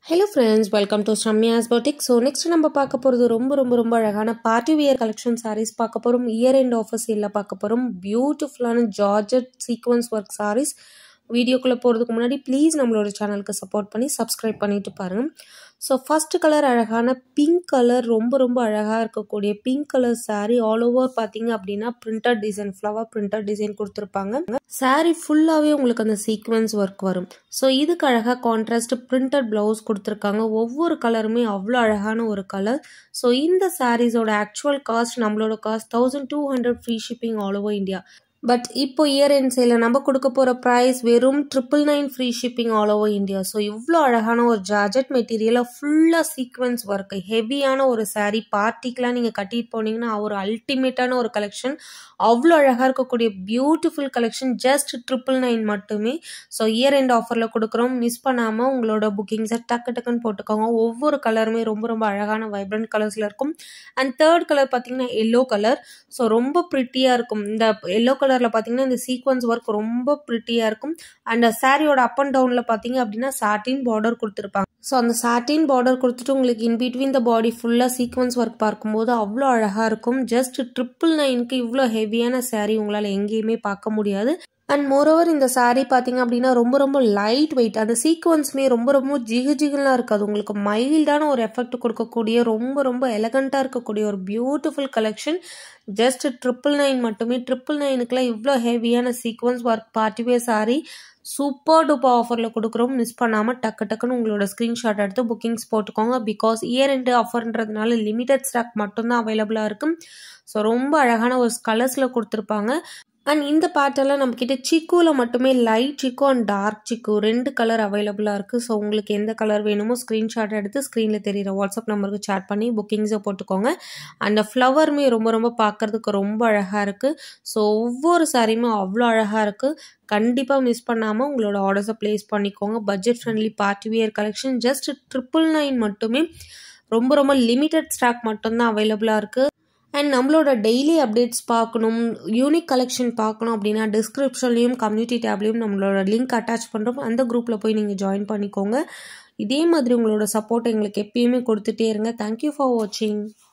hello friends welcome to Sramya's boutique so next நம்ம பார்க்க போகிறது ரொம்ப ரொம்ப ரொம்ப அழகான பார்ட்டி வியர் கலெக்ஷன் சாரீஸ் பார்க்க போகிறோம் இயர் எண்ட் ஆஃபர் சேலில் பார்க்க போகிறோம் பியூட்டிஃபுல்லான ஜார்ஜட் சீக்வன்ஸ் ஒர்க் சாரீஸ் வீடியோக்குள்ளே போகிறதுக்கு முன்னாடி ப்ளீஸ் நம்மளோட சேனலுக்கு சப்போர்ட் பண்ணி சப்ஸ்கிரைப் பண்ணிட்டு பாருங்கள் ஸோ ஃபர்ஸ்ட் கலர் அழகான பிங்க் கலர் ரொம்ப ரொம்ப அழகாக இருக்கக்கூடிய pink colour saree all over பார்த்தீங்க அப்படின்னா printed design flower printed design கொடுத்துருப்பாங்க saree ஃபுல்லாகவே உங்களுக்கு அந்த சீக்வன்ஸ் ஒர்க் வரும் ஸோ இதுக்கு அழகாக கான்ட்ராஸ்ட் பிரிண்டட் ப்ளவுஸ் கொடுத்துருக்காங்க ஒவ்வொரு கலருமே அவ்வளோ அழகான ஒரு கலர் ஸோ இந்த சாரீஸோட ஆக்சுவல் காஸ்ட் நம்மளோட cost thousand two hundred free shipping all over India but இப்போ இயர் எண்ட் சேலில் நம்ம கொடுக்க போகிற ப்ரைஸ் வெறும் triple nine free shipping all over India so இவ்வளோ அழகான ஒரு ஜார்ஜெட் மெட்டீரியலாக ஃபுல்லாக சீக்வன்ஸ் ஒர்க் ஹெவியான ஒரு saree பார்ட்டிக்கெலாம் நீங்கள் கட்டிட்டு போனீங்கன்னா ஒரு அல்டிமேட்டான ஒரு கலெக்ஷன் அவ்வளோ அழகாக இருக்கக்கூடிய beautiful collection just triple nine மட்டுமே ஸோ இயர் எண்ட் ஆஃபரில் கொடுக்குறோம் மிஸ் பண்ணாமல் உங்களோட புக்கிங்ஸை டக்கு டக்குன்னு போட்டுக்கோங்க ஒவ்வொரு கலருமே ரொம்ப ரொம்ப அழகான வைப்ரண்ட் கலர்ஸில் இருக்கும் அண்ட் தேர்ட் கலர் பார்த்தீங்கன்னா எல்லோ கலர் ஸோ ரொம்ப ப்ரிட்டியாக இருக்கும் இந்த எல்லோ கலரில் பார்த்தீங்கன்னா இந்த சீக்வன்ஸ் ஒர்க் ரொம்ப ப்ரிட்டியாக இருக்கும் அண்ட் சாரியோட அப் அண்ட் டவுனில் பார்த்தீங்க அப்படின்னா சாட்டின் பார்டர் கொடுத்துருப்பாங்க ஸோ அந்த சாட்டின் பார்டர் கொடுத்துட்டு உங்களுக்கு இன் பிட்வீன் த பாடி ஃபுல்லாக சீக்வன்ஸ் ஒர்க் பார்க்கும்போது அவ்வளோ அழகாக இருக்கும் ஜஸ்ட் ட்ரிபிள் நைனுக்கு இவ்வளோ ஹெவியான saree உங்களால் எங்கேயுமே பார்க்க முடியாது அண்ட் மோரோவர் இந்த saree பார்த்தீங்க அப்படின்னா ரொம்ப ரொம்ப லைட் வெயிட் அந்த சீக்வன்ஸுமே ரொம்ப ரொம்ப ஜிகு ஜிகுலாம் இருக்காது உங்களுக்கு மைல்டான ஒரு எஃபெக்ட் கொடுக்கக்கூடிய ரொம்ப ரொம்ப எலகண்ட்டாக இருக்கக்கூடிய ஒரு beautiful collection just triple nine மட்டுமே ட்ரிபிள் நைனுக்குலாம் இவ்வளோ ஹெவியான சீக்வன்ஸ் ஒர்க் பார்ட்டிவே saree சூப்பர் டூப்பர் ஆஃபரில் கொடுக்குறோம் மிஸ் பண்ணாமல் டக்கு டக்குன்னு உங்களோட ஸ்க்ரீன்ஷாட் எடுத்து புக்கிங்ஸ் போட்டுக்கோங்க பிகாஸ் இயர் எண்டு ஆஃபர்ன்றதுனால லிமிடெட் ஸ்டாக் மட்டும்தான் அவைலபிளாக இருக்கும் ஸோ ரொம்ப அழகான ஒரு கலர்ஸில் கொடுத்துருப்பாங்க அண்ட் இந்த பேட்டர்னில் நம்மக்கிட்ட சிக்குவில் மட்டுமே லைட் சிக்கு அண்ட் டார்க் சிக்கு ரெண்டு கலர் அவைலபிளாக இருக்குது ஸோ உங்களுக்கு எந்த கலர் வேணுமோ ஸ்க்ரீன்ஷாட் எடுத்து ஸ்க்ரீனில் தெரியிற வாட்ஸ்அப் நம்பருக்கு சேட் பண்ணி புக்கிங்ஸை போட்டுக்கோங்க அண்ட் ஃப்ளவருமே ரொம்ப ரொம்ப பார்க்குறதுக்கு ரொம்ப அழகாக இருக்குது ஸோ ஒவ்வொரு சாரியுமே அவ்வளோ அழகாக இருக்குது கண்டிப்பாக மிஸ் பண்ணாமல் உங்களோட ஆர்டர்ஸை ப்ளேஸ் பண்ணிக்கோங்க budget friendly party wear collection just triple nine மட்டுமே ரொம்ப ரொம்ப லிமிட்டட் ஸ்டாக் மட்டும்தான் அவைலபிளாக இருக்குது அண்ட் நம்மளோட டெய்லி அப்டேட்ஸ் பார்க்கணும் யூனிக் கலெக்ஷன் பார்க்கணும் அப்படின்னா டிஸ்கிரிப்ஷன்லேயும் கம்யூனிட்டி டேப்லேயும் நம்மளோட லிங்க் அட்டாச் பண்ணுறோம் அந்த குரூப்பில் போய் நீங்கள் ஜாயின் பண்ணிக்கோங்க இதே மாதிரி உங்களோட சப்போர்ட் எங்களுக்கு எப்பயுமே கொடுத்துட்டே இருங்க தேங்க்யூ ஃபார் வாட்சிங்